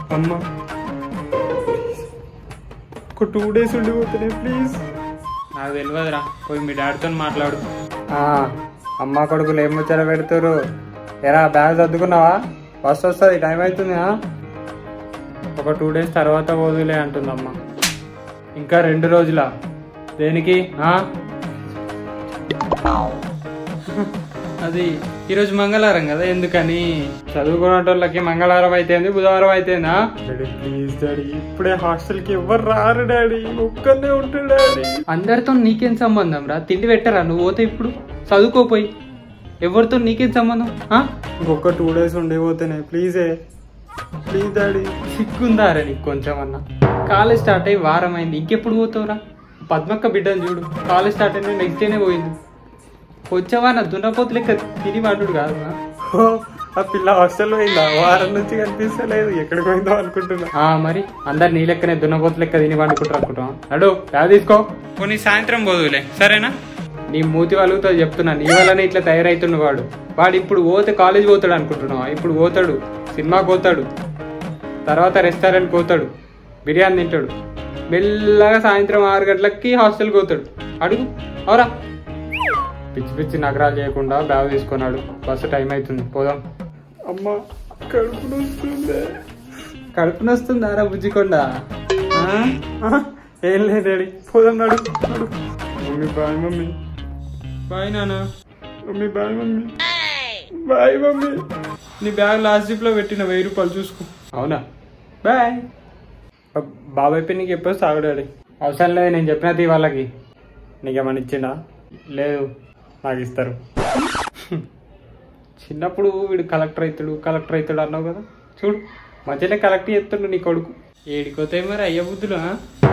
అమ్మ ఒక two days ఉండిపోతున్నాయి please నాకు తెలియదురా పోయి మీ డాడీతో మాట్లాడు అమ్మ కొడుకులు ఏం ముచ్చట పెడుతురు ఎరా బ్యాగ్ సర్దుకున్నావా బస్ వస్తుంది టైం అవుతుంది ఆ? ఒక టూ డేస్ తర్వాత పోదులే అంటుందమ్మ ఇంకా రెండు రోజుల దేనికి ఆ? అది ఈరోజు మంగళవారం కదా ఎందుకని చదువుకునేటోళ్ళకి మంగళవారం అయితేంది బుధవారం అయితేందా డాడీ ప్లీజ్ డాడీ ఇప్పుడే హాస్టల్కి ఎవరు రారు డాడీ ఒక్కనే ఉంటాడు డాడీ అందరితో నీకేం సంబంధం రా తిండి పెట్టరా నువ్వు పోతే ఇప్పుడు చదువుకోపోయి ఎవరితో నీకేం సంబంధం ఆ? ఇంకొక టూ డేస్ ఉండిపోతేనే ప్లీజే ప్లీజ్ డాడీ సిగ్గుందారా నీకు కొంచెం అన్న కాలేజ్ స్టార్ట్ అయ్యి వారం అయింది ఇంకెప్పుడు పోతావురా పద్మక్క బిడ్డను చూడు కాలేజ్ స్టార్ట్ అయిన నెక్స్ట్ డేనే పోయింది వచ్చావా నా దున్నపోతు లెక్క తిని వాడు కాదు ఆ పిల్ల హాస్టల్ పోయిందా వారం నుంచి కనిపిస్తలేదు ఎక్కడికి పోయిందో అనుకుంటున్నా మరి అందరు నీ లెక్కనే దున్నపోతు లెక్క తిని వండుకుంటారు అనుకుంటున్నాం అడు బ్యాగ్ తీసుకో కొన్ని సాయంత్రం పోదులే సరేనా నీ మూతి వాళ్ళతో చెప్తున్నా నీ వల్లనే ఇట్లా తయారైతున్న వాడు వాడు ఇప్పుడు పోతే కాలేజ్ పోతాడు అనుకుంటున్నావా ఇప్పుడు పోతాడు సినిమాకి పోతాడు తర్వాత రెస్టారెంట్కి పోతాడు బిర్యానీ తింటాడు మెల్లగా సాయంత్రం ఆరు గంటలకి హాస్టల్కి పోతాడు అడుగు అవరా పిచ్చి పిచ్చి నగరాలు చేయకుండా బ్యాగ్ తీసుకున్నాడు బస్సు టైం అవుతుంది పోదాం అమ్మ కడుపు నొస్తుంది కడుపు నొస్తుంది ఆరా బుజ్జికొండ ఆ? ఆ? ఏం లేదు డాడీ పోదాం నడు నడు. మమ్మీ బాయ్ మమ్మీ బాయ్ నాన్న mummy bye mummy bye mummy నీ బ్యాగ్ లాస్ట్ జిప్ లో పెట్టిన వెయ్యి రూపాయలు చూసుకో అవునా బాయ్ బాబాయ్ పై నీకు ఎప్పుడు సాగుడాడి అవసరం లేదు నేను చెప్పినది వాళ్ళకి నీకేమన్నా ఇచ్చిండా లేదు నాకు ఇస్తారు చిన్నప్పుడు వీడు కలెక్టర్ అవుతాడు కలెక్టర్ అవుతాడు అన్నావు కదా చూడు మధ్యలో కలెక్టర్ చేస్తాడు నీ కొడుకు ఏడికోతే మరి అయ్య బుద్ధులు ఆ?